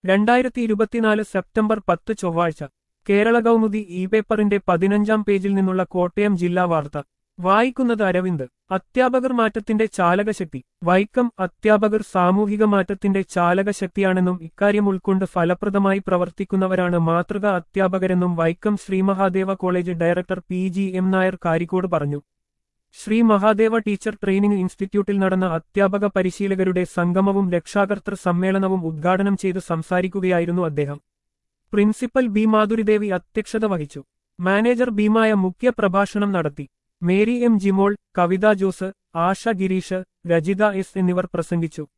രണ്ടായിരത്തി ഇരുപത്തിനാല് സെപ്റ്റംബർ പത്ത് ചൊവ്വാഴ്ച കേരള കൗമുദി ഇ പേപ്പറിന്റെ പതിനഞ്ചാം പേജിൽ നിന്നുള്ള കോട്ടയം ജില്ലാ വാർത്ത വായിക്കുന്നത് അരവിന്ദ് അധ്യാപകർ മാറ്റത്തിന്റെ ചാലകശക്തി വൈക്കം അധ്യാപകർ സാമൂഹിക മാറ്റത്തിന്റെ ചാലകശക്തിയാണെന്നും ഇക്കാര്യം ഉൾക്കൊണ്ട് ഫലപ്രദമായി പ്രവർത്തിക്കുന്നവരാണ് മാതൃക അധ്യാപകരെന്നും Vaikom Sreemahadeva college director P G M Nair Karikode പറഞ്ഞു ശ്രീ മഹാദേവ ടീച്ചർ ട്രെയിനിംഗ് ഇൻസ്റ്റിറ്റ്യൂട്ടിൽ നടന്ന അധ്യാപക പരിശീലകരുടെ സംഗമവും രക്ഷാകർത്തൃ സമ്മേളനവും ഉദ്ഘാടനം ചെയ്ത് സംസാരിക്കുകയായിരുന്നു അദ്ദേഹം പ്രിൻസിപ്പൽ ബി മാധുരിദേവി അധ്യക്ഷത വഹിച്ചു മാനേജർ ഭീമായ മുഖ്യ പ്രഭാഷണം നടത്തി മേരി എം ജിമോൾ കവിത ജോസ് ആശ ഗിരീഷ് രജിത എസ് എന്നിവർ പ്രസംഗിച്ചു